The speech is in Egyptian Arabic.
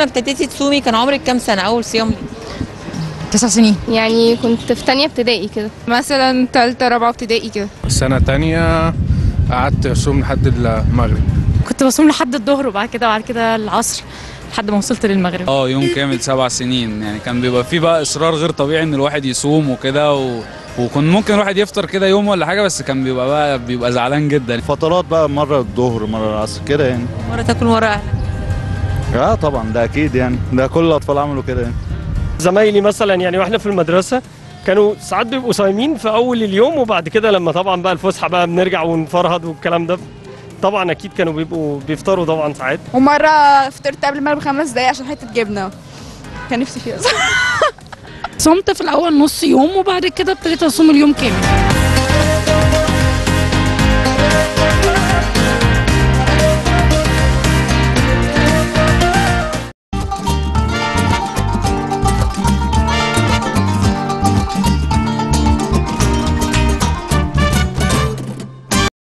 ما ابتديتي تصومي كان عمرك كام سنه اول صيام ليكي؟ تسع سنين يعني كنت في تانية ابتدائي كده مثلا تالتة رابعة ابتدائي كده سنة تانية قعدت أصوم لحد المغرب كنت بصوم لحد الظهر وبعد كده وبعد كده العصر لحد ما وصلت للمغرب اه يوم كامل سبع سنين يعني كان بيبقى فيه بقى اصرار غير طبيعي ان الواحد يصوم وكده و... وكان ممكن الواحد يفطر كده يوم ولا حاجه بس كان بيبقى بقى بيبقى زعلان جدا فترات بقى مره الظهر مره العصر كده يعني مره تاكل مره اهلك اه طبعا ده اكيد يعني ده كل الاطفال عملوا كده يعني زمايلي مثلا يعني واحنا في المدرسه كانوا ساعات بيبقوا صايمين في اول اليوم وبعد كده لما طبعا بقى الفسحه بقى بنرجع ونفرهد والكلام ده طبعا اكيد كانوا بيبقوا بيفطروا طبعا ساعات ومره فطرت قبل المغرب بخمس دقايق عشان حته جبنه كان نفسي فيها صمت في الاول نص يوم وبعد كده ابتديت اصوم اليوم كامل